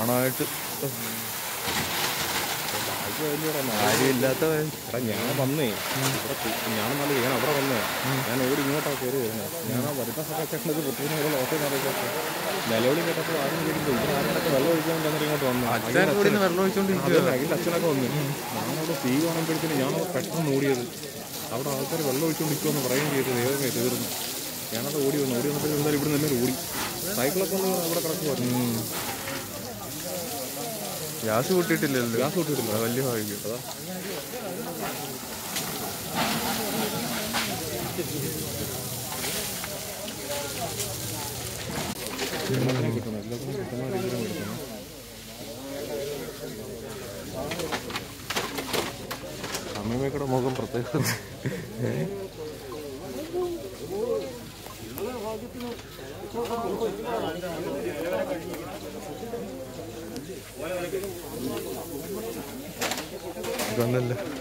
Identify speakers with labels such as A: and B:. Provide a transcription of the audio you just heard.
A: ഓണമായിട്ട് ആരുമില്ലാത്തവൻ
B: എടാ ഞാൻ വന്നേ ഇവിടെ കു- ഞാൻ നല്ല ഞാൻ അവിടെ വന്നേ ഞാൻ ഓടി ഇങ്ങോട്ടാ കയറി വരുന്നത് ഞാൻ ആ വരുന്ന സമയത്തേക്ക് കുട്ടീനെ ഓക്കെ നിലവിളി കേട്ടപ്പോൾ ആരും കേട്ടില്ല ഇവിടെ ആരെയൊക്കെ വെള്ളം ഒഴിക്കാൻ ഇങ്ങോട്ട് വന്നു
A: അച്ഛൻ കൂടി നിന്ന് വെള്ളം ഒഴിച്ചോണ്ടിരിക്കുക
B: അഖിൽ അച്ഛനൊക്കെ വന്നു ഞാനവിടെ തീ കാണുമ്പോഴത്തേന് ഞാൻ പെട്ടെന്ന് ഓടിയത് അവിടെ ആൾക്കാർ വെള്ളം ഒഴിച്ചുകൊണ്ടിരിക്കുമെന്ന് പറയുകയും ചെയ്തു ദൈവമേ തീർന്നു ഞാനത് ഓടി വന്നു ഓടി വന്നപ്പോൾ എന്തായാലും ഇവിടെ നിന്ന് ഓടി സൈക്കിളൊക്കെ ഒന്ന് അവിടെ കിടക്കുമായിരുന്നു
A: ഗ്യാസ് കൂട്ടിയിട്ടില്ലല്ലോ
B: ഗ്യാസ് കൂട്ടിയിട്ടില്ല.
A: അത് വലിയ ഭാഗ്യം
B: അതാ കിട്ടണം എല്ലാത്തിനും കിട്ടുന്ന രീതിയിലും കിട്ടണം അമ്മമ്മയുടെ മുഖം പ്രത്യേകം
A: ഇതൊന്നല്ല